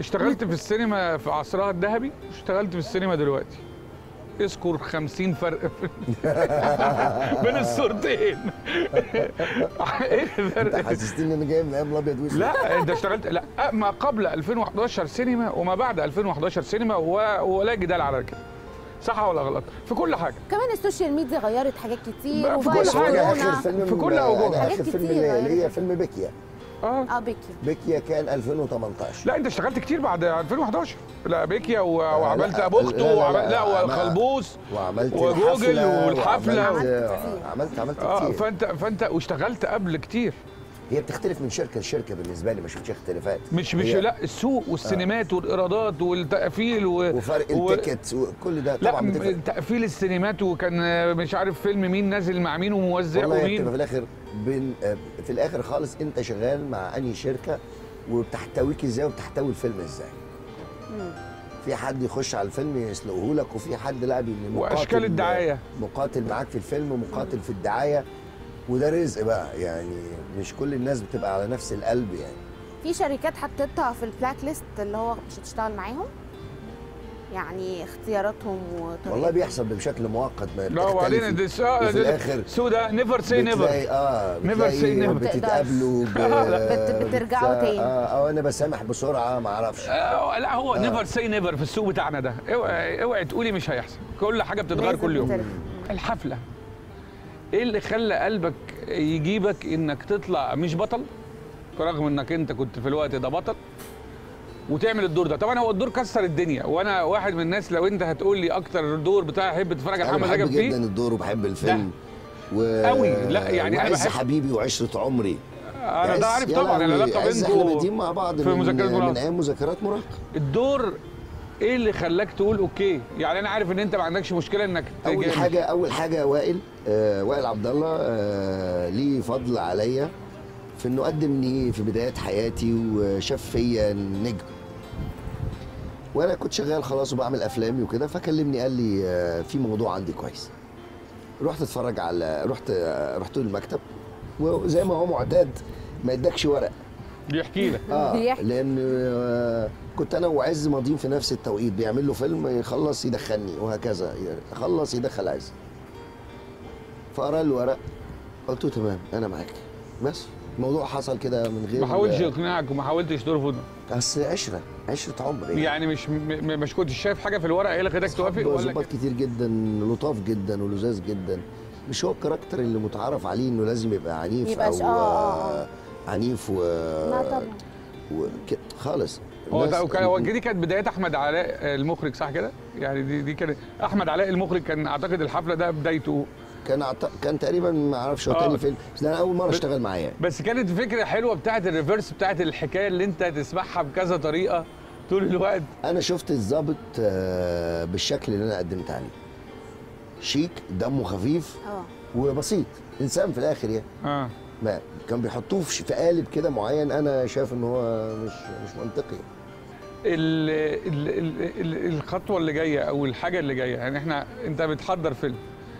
اشتغلت في السينما في عصرها الذهبي واشتغلت في السينما دلوقتي اذكر 50 فرق بين الصورتين ايه انت الفرق حسستني ان انا جاي من ايام الابيض واسود لا انت اشتغلت لا ما قبل 2011 سينما وما بعد 2011 سينما و- ولا جدال على كده صح ولا غلط في كل حاجه كمان السوشيال ميديا غيرت حاجات كتير بقى في كل وفيروس حاجة. انا كورونا. اخر فيلم في كل أوجهها. انا حاجات اخر فيلم كتير ليا غيرت. ليا فيلم بيكيا اه اه بيكي بيكيا كان 2018 لا انت اشتغلت كتير بعد 2011 لا بيكيا و- وعملت لا، ابوخته لا، لا، وعمل لا، لا ما- وخلبوس وعملت وجوجل الحفلة والحفلة. وعملت- عملت كتير. عملت عملت اه كتير فانت فانت واشتغلت قبل كتير هي بتختلف من شركه لشركه بالنسبه لي ما شفتش اختلافات مش مش هي- لا السوق والسينمات والايرادات والتقفيل و... وفرق و- التيكت وكل ده لا طبعا م- بتفرق تقفيل السينمات وكان آه، مش عارف فيلم مين نازل مع مين وموزع والله هي بتبقى ومين في الاخر بين آه، في الاخر خالص انت شغال مع انهي شركه وبتحتويك ازاي وبتحتوي الفيلم ازاي في حد يخش على الفيلم يسلقه لك وفي حد لا بي- مقاتل- واشكال الدعايه مقاتل معاك في الفيلم ومقاتل في الدعايه وده رزق بقى يعني مش كل الناس بتبقى على نفس القلب يعني في شركات حطيتها في البلاك ليست اللي هو مش هتشتغل معاهم يعني اختياراتهم وطريقة والله بيحصل بشكل مؤقت ما لا وبعدين بتختلفي. دي السؤال- وفي الاخر سودا نيفر سي نيفر بتلاقي اه Never بتلاقي say never. بتتقابلوا ب... بت- بترجعوا بت- تاني. اه او انا بسامح بسرعه ما اعرفش آه لا هو نيفر سي نيفر في السوق بتاعنا ده اوعي اوعي تقولي مش هيحصل كل حاجه بتتغير لازم كل يوم ترجع. الحفله ايه اللي خلى قلبك يجيبك انك تطلع مش بطل رغم انك انت كنت في الوقت ده بطل وتعمل الدور ده طبعا هو الدور كسر الدنيا وانا واحد من الناس لو انت هتقول لي اكتر دور بتاعي احب تتفرج على انا محمد بحب رجب جدا فيه الدور وبحب الفيلم و... أوي. لا، يعني أنا وعز بحب- حبيبي وعشره عمري انا عز- ده عارف يا طبعا لهوي، العلاقه عز احنا بادئين بينكم مع بعض في من, مذكرات من مراهقة. ايام مذكرات مراهقه الدور ايه اللي خلاك تقول اوكي يعني انا عارف ان انت ما عندكش مشكله انك اول تجامل. حاجه اول حاجه وائل آه وائل عبد الله آه ليه فضل عليا في انه قدمني في بدايات حياتي وشاف فيا نجم وانا كنت شغال خلاص وبعمل افلامي وكده فكلمني قال لي آه في موضوع عندي كويس رحت اتفرج على رحت آه رحت له المكتب وزي ما هو معتاد ما يدكش ورق بيحكي لك اه بيحكي. لان آه كنت انا وعز ماضيين في نفس التوقيت بيعمل له فيلم يخلص يدخلني وهكذا يخلص يدخل عز فقرا الورق قلت له تمام انا معاك بس الموضوع حصل كده من غير ما حاولش يقنعك وما حاولتش ترفض بس عشره عشره عمر يعني, يعني مش م- م- مش كنتش شايف حاجه في الورقه ايه اللي خلاك توافق ولا ظباط كده؟ كتير جدا لطاف جدا ولذاذ جدا مش هو الكاركتر اللي متعارف عليه انه لازم يبقى عنيف يبقاش- او آه، آه، آه. عنيف و لا طبعا وكده خالص هو الناس- ده وكان- هو دي كانت بدايه احمد علاء المخرج صح كده؟ يعني دي دي كانت احمد علاء المخرج كان اعتقد الحفله ده بدايته كان عط... كان تقريبا ما اعرفش هو آه. تاني فيلم بس ده انا اول مره بس- اشتغل معاه يعني بس كانت فكره حلوه بتاعت الريفرس بتاعت الحكايه اللي انت تسمعها بكذا طريقه طول الوقت انا شفت الظابط آه، بالشكل اللي انا قدمت عليه شيك دمه خفيف اه وبسيط انسان في الاخر يعني اه ما كان بيحطوه في في قالب كده معين انا شايف ان هو مش مش منطقي ال ال ال ال الخطوه اللي جايه او الحاجه اللي جايه يعني احنا انت بتحضر فيلم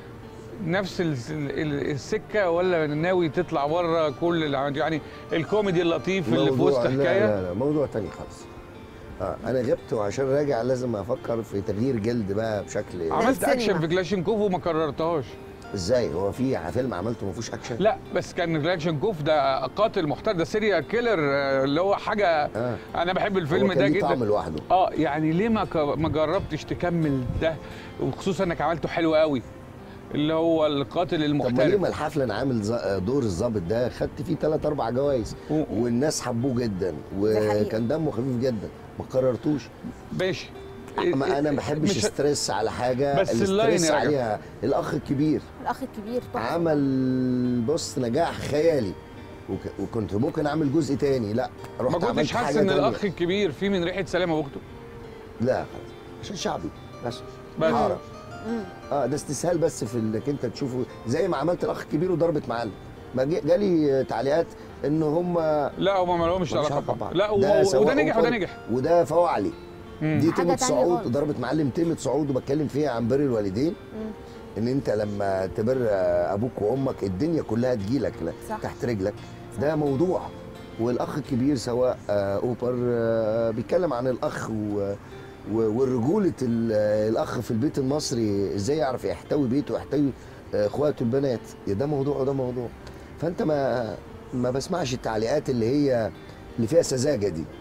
نفس ال- ال- السكه ولا ناوي تطلع بره كل اللي عملته يعني الكوميدي اللطيف اللي في موضوع- وسط لا حكايه لا لا موضوع تاني خالص اه انا غبت وعشان راجع لازم افكر في تغيير جلد بقى بشكل عملت السينما. اكشن في كلاشينكوف وما كررتهاش ازاي هو في فيلم عملته ما فيهوش اكشن لا بس كان كلاشينكوف ده قاتل محترف ده سيريال كيلر آه، اللي هو حاجه آه. انا بحب هو الفيلم كان ده ليه طعم جدا لوحده اه يعني ليه ما ك- ما جربتش تكمل ده وخصوصا انك عملته حلو قوي اللي هو القاتل طب ما ليه المحترف ما الحفله انا عامل ز- دور الظابط ده خدت فيه ثلاث اربع جوائز و- والناس حبوه جدا حقيقة. وكان دمه خفيف جدا ما قررتوش ماشي ما انا ما بحبش مش- ستريس على حاجه بس اللاين الستريس يا رجب. عليها الاخ الكبير الاخ الكبير تحفة. عمل بص نجاح خيالي وك... وكنت ممكن اعمل جزء تاني لا رحت ما كنتش عملت حاسس حاجة ان تانية. الاخ الكبير فيه من ريحه سلامه واخته لا خلاص عشان شعبي بس بس. حارة. مم. اه ده استسهال بس في انك انت تشوفه زي ما عملت الاخ الكبير وضربت معلم ما جي- جالي تعليقات ان هم لا هما ما لهمش ملوش علاقه علاقة ببعض ببعض. لا ده و- سواء وده نجح وده وفر- نجح وده فوعلي مم. دي حاجة تيمة تانية صعود خالص. ضربة معلم تيمة صعود وبتكلم فيها عن بر الوالدين مم. ان انت لما تبر ابوك وامك الدنيا كلها تجيلك ل- صح. تحت رجلك ده موضوع والاخ الكبير سواء آه، اوبر آه، بيتكلم عن الاخ و و- والرجوله ال- الاخ في البيت المصري ازاي يعرف يحتوي بيته ويحتوي آه، اخواته البنات ده موضوع وده موضوع فانت ما ما بسمعش التعليقات اللي هي اللي فيها سذاجه دي